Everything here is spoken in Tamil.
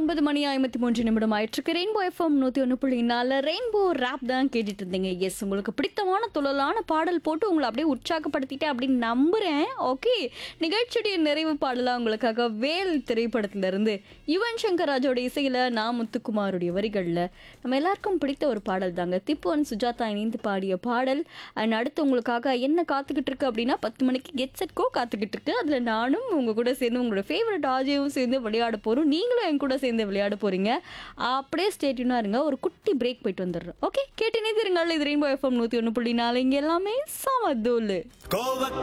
ஒன்பது மணி ஐம்பத்தி மூன்று நிமிடம் ஆயிட்டிருக்கு ரெயின்போ எஃப்எம் நூற்றி ஒன்று புள்ளி நாலு ரெயின்போ ரேப் தான் கேட்டுட்டு இருந்தீங்க எஸ் உங்களுக்கு பிடித்தமான துள்ளலான பாடல் போட்டு உங்களை அப்படியே உற்சாகப்படுத்திட்டேன் அப்படின்னு நம்புகிறேன் ஓகே நிகழ்ச்சியுடைய நிறைவு பாடலாக உங்களுக்காக வேல் திரைப்படத்திலிருந்து யுவன் சங்கர் ராஜோட இசையில் நான் முத்துக்குமாருடைய வரிகளில் நம்ம எல்லாருக்கும் பிடித்த ஒரு பாடல் தாங்க திப்புவன் சுஜாதா இணைந்து பாடிய பாடல் அண்ட் அடுத்து உங்களுக்காக என்ன காத்துக்கிட்டு இருக்கு அப்படின்னா பத்து மணிக்கு கெட் செட் கோ காத்துக்கிட்டு இருக்கு அதில் நானும் உங்கள் கூட சேர்ந்து உங்களோட ஃபேவரட் ஆஜியும் சேர்ந்து விளையாட போகிறோம் நீங்களும் என் கூட சேர்ந்து விளையாட போகிறீங்க அப்படியே ஸ்டேட்யூனாக இருங்க ஒரு குட்டி பிரேக் போயிட்டு வந்துடுறோம் ஓகே கேட்டு நீ திருங்கள் இது ரெயின்போ எஃப்எம் நூற்றி ஒன்று புள்ளி நாலு இங்கே எல்லாமே சமதூள் கோவக்க